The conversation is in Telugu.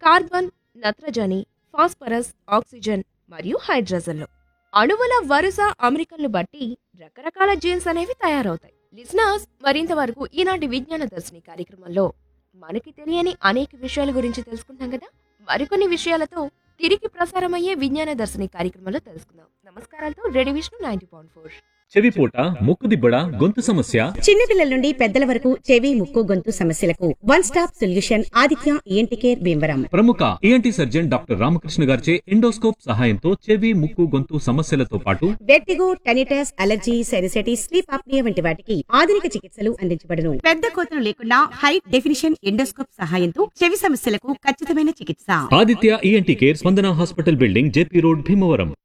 కార్బన్ నత్రజని ఫాస్ఫరస్ ఆక్సిజన్ మరియు హైడ్రోజన్లు అణువుల వరుస అమెరికన్లు బట్టి రకరకాల జీన్స్ అనేవి తయారవుతాయి లిజనర్స్ మరింత వరకు ఈనాటి విజ్ఞాన దర్శిని కార్యక్రమంలో మనకి తెలియని అనేక విషయాల గురించి తెలుసుకుంటాం కదా మరికొన్ని విషయాలతో తిరిగి ప్రసారమయ్యే విజ్ఞాన దర్శిని కార్యక్రమంలో తెలుసుకుందాం నమస్కారాలతో radio Vishnu ninety point four చెవిపోట ముక్కుదిబ్బడ గొంతు సమస్య చిన్నపిల్లల నుండి పెద్దల వరకు చెవి ముక్కు గొంతు సమస్యలకు one stop solution Aditya ENT care Bhimavaram ప్రముఖ ఈఎన్టీ సర్జన్ డాక్టర్ రామకృష్ణ గారిచే ఎండోస్కోప్ సహాయంతో చెవి ముక్కు గొంతు సమస్యలతో పాటు vertigo tinnitus allergy sinusitis sleep apnoea వంటి వాటికి ఆధునిక చికిత్సలు అందించబడును పెద్ద కోతలు లేకుండా హై డెఫినిషన్ ఎండోస్కోప్ సహాయంతో చెవి సమస్యలకు ఖచ్చితమైన చికిత్స Aditya ENT care Spandana hospital building JP road Bhimavaram